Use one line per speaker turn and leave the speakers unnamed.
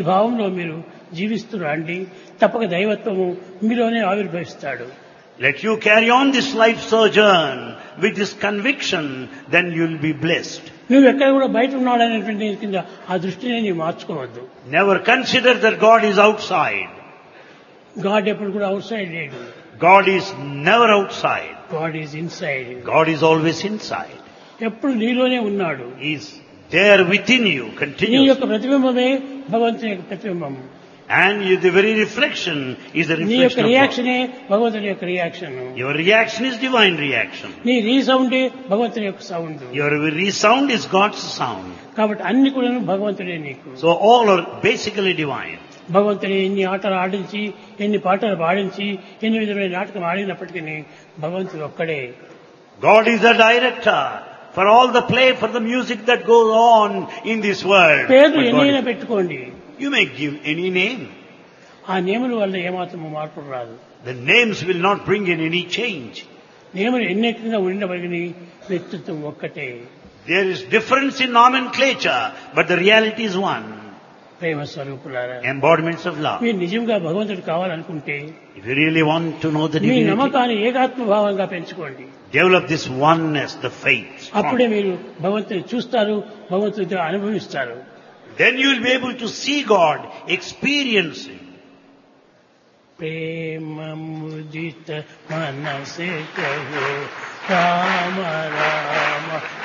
ఈ భావంలో మీరు జీవిస్తూ రండి తప్పక దైవత్వము మీలోనే ఆవిర్భవిస్తాడు
Let you carry on this life sojourn with this conviction, then you'll be blessed.
నువ్వు ఎక్కడ కూడా బయట ఉన్నాడనేటువంటి కింద ఆ దృష్టిని నీవు మార్చుకోవద్దు
Never consider that God is outside.
God ఎప్పుడు కూడా అవుట్ సైడ్ లేడు
God is never outside.
God is inside
God is always inside.
ఎప్పుడు నీలోనే ఉన్నాడు
He is there within you
నీ
continuously.
యొక్క ప్రతిబింబమే భగవంతుని యొక్క ప్రతిబింబం
And you, the very reflection is a
నీ యొక్క
reflection of God.
రియాక్షనే భగవంతుని యొక్క reaction
Your reaction is divine reaction.
నీ రీసౌండే భగవంతుని యొక్క sound
Your resound is God's sound.
కాబట్టి అన్ని కూడా భగవంతుడే నీకు
So all are basically divine.
భగవంతుని ఎన్ని ఆటలు ఆడించి ఎన్ని పాటలు పాడించి ఎన్ని విధమైన నాటకం ఆడినప్పటికీ భగవంతుడు ఒక్కడే
God is the director for all the play, for the music that goes on in this world.
పేర్లు
But God
ఎన్నైనా
is-
పెట్టుకోండి
you may give any name.
ఆ నియముల వల్ల ఏమాత్రం మార్పు రాదు
The names will not bring in any change.
నియములు ఎన్నెక్కినా ఉన్నప్పటికీ వ్యక్తిత్వం ఒక్కటే
There is difference in nomenclature, but the reality is one.
ప్రేమ స్వరూపులారా
Embodiments of love.
మీరు నిజంగా భగవంతుడు కావాలనుకుంటే
If you really want to know the
me
divinity,
నమ్మకాన్ని ఏకాత్మ భావంగా పెంచుకోండి
develop this oneness, the faith. strong.
అప్పుడే మీరు భగవంతుని చూస్తారు భగవంతుడితో అనుభవిస్తారు
Then you will be able to see God, experience Him.
प्रेम मुदित मन से कहो राम राम